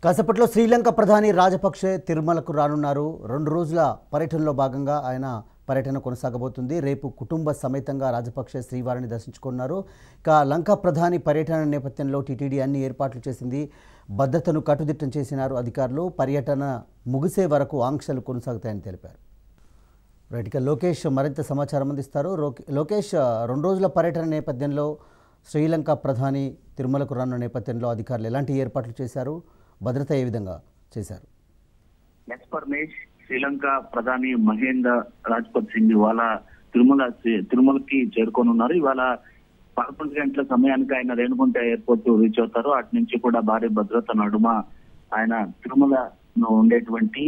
కాసేపట్లో శ్రీలంక ప్రధాని రాజపక్షే తిరుమలకు రానున్నారు రెండు రోజుల పర్యటనలో భాగంగా ఆయన పర్యటన కొనసాగబోతుంది రేపు కుటుంబ సమేతంగా రాజపక్షే శ్రీవారిని దర్శించుకున్నారు ఇక లంక ప్రధాని పర్యటన నేపథ్యంలో టీటీడీ అన్ని ఏర్పాట్లు చేసింది భద్రతను కట్టుదిట్టం చేసినారు అధికారులు పర్యటన ముగిసే వరకు ఆంక్షలు కొనసాగుతాయని తెలిపారు రైట్ ఇక లోకేష్ మరింత సమాచారం అందిస్తారు రోకే- లోకేష్ రెండు రోజుల పర్యటన నేపథ్యంలో శ్రీలంక ప్రధాని తిరుమలకు రానున్న నేపథ్యంలో అధికారులు ఎలాంటి ఏర్పాట్లు చేశారు భద్రత ఏ విధంగా చేశారు ఎస్ పరమేష్ శ్రీలంక ప్రధాని మహేంద్ర రాజ్పత్ సింగ్ ఇవాళ తిరుమల తిరుమలకి చేరుకోనున్నారు ఇవాళ పదకొండు గంటల సమయానికి ఆయన రేణుగుంట ఎయిర్పోర్ట్ రీచ్ అవుతారు అటు నుంచి కూడా భారీ భద్రత నడుమ ఆయన తిరుమల ఉండేటువంటి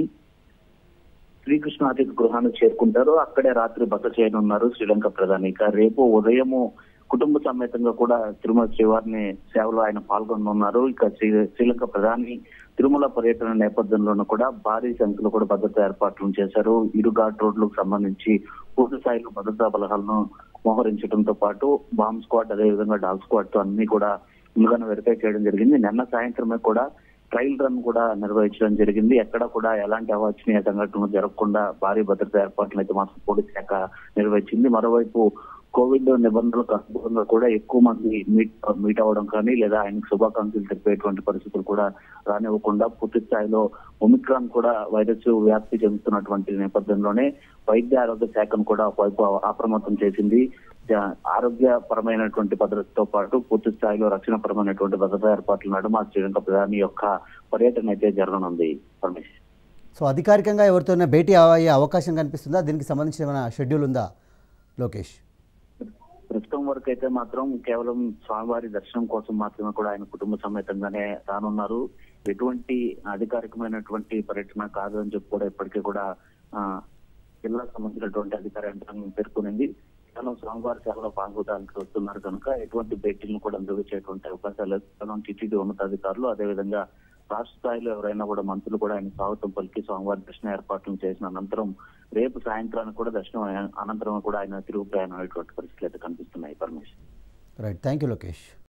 శ్రీకృష్ణ అతిథి గృహానికి చేరుకుంటారు అక్కడే రాత్రి బస చేయనున్నారు శ్రీలంక ప్రధాని ఇక రేపు ఉదయము కుటుంబ సమేతంగా కూడా తిరుమల శ్రీవారిని సేవలో ఆయన పాల్గొనున్నారు ఇక శ్రీ- శ్రీలంక ప్రధాని తిరుమల పర్యటన నేపథ్యంలోనూ కూడా భారీ సంఖ్యలో కూడా భద్రతా ఏర్పాట్లు చేశారు ఇరు ఘాట్ రోడ్లకు సంబంధించి పూర్తి స్థాయిలో భద్రతా బలగాలను మోహరించడంతో పాటు బాంబ్ స్క్వాడ్ అదేవిధంగా డాగ్ స్క్వాడ్ తో అన్ని కూడా ముందుగానే వెరిఫై చేయడం జరిగింది నిన్న సాయంత్రమే కూడా ట్రయల్ రన్ కూడా నిర్వహించడం జరిగింది ఎక్కడ కూడా ఎలాంటి అవాంఛనీయ సంఘటనలు జరగకుండా భారీ భద్రతా ఏర్పాట్లు అయితే మాత్రం పోలీస్ శాఖ నిర్వహించింది మరోవైపు కోవిడ్ నిబంధనలకు అనుగుణంగా కూడా ఎక్కువ మంది మీట్ మీట్ అవ్వడం కానీ లేదా ఆయనకు శుభాకాంక్షలు తెలిపేటువంటి పరిస్థితులు కూడా రానివ్వకుండా పూర్తి స్థాయిలో ఒమిక్రాన్ కూడా వైరస్ వ్యాప్తి చెందుతున్నటువంటి నేపథ్యంలోనే వైద్య ఆరోగ్య శాఖను కూడా ఒకవైపు అప్రమత్తం చేసింది జ- ఆరోగ్యపరమైనటువంటి భద్రతతో పాటు పూర్తి స్థాయిలో రక్షణపరమైనటువంటి భద్రతా ఏర్పాట్ల నడుమ శ్రీలంక ప్రధాని యొక్క పర్యటన అయితే జరగనుంది పరమేష్ సో అధికారికంగా ఎవరితోనే భేటీ అయ్యే అవకాశం కనిపిస్తుందా దీనికి సంబంధించిన ఏమైనా షెడ్యూల్ ఉందా లోకేష్ ప్రస్తుతం వరకు అయితే మాత్రం కేవలం స్వామివారి దర్శనం కోసం మాత్రమే కూడా ఆయన కుటుంబ సమేతంగానే రానున్నారు ఎటువంటి అధికారికమైనటువంటి పర్యటన కాదు అని చెప్పి కూడా ఇప్పటికీ కూడా ఆ, జిల్లాకు సంబంధించినటువంటి అధికార యంత్రాంగం పేర్కొనింది కేవలం స్వామివారి సేవలో పాల్గొనడానికి వస్తున్నారు కనుక ఎటువంటి భేటీలను కూడా నిర్వహించేటువంటి అవకాశాలు లేదు. కేవలం టీటీడీ ఉన్నతాధికారులు అదేవిధంగా రాష్ట్ర స్థాయిలో ఎవరైనా కూడా మంత్రులు కూడా ఆయన స్వాగతం పలికి స్వామివారి దర్శన ఏర్పాట్లు చేసిన అనంతరం రేపు సాయంత్రానికి కూడా దర్శనం అయ- అనంతరం కూడా ఆయన తిరుగు ప్రయాణం అయ్యేటువంటి పరిస్థితులు అయితే కనిపిస్తున్నాయి Parameshwar right thank you Lokesh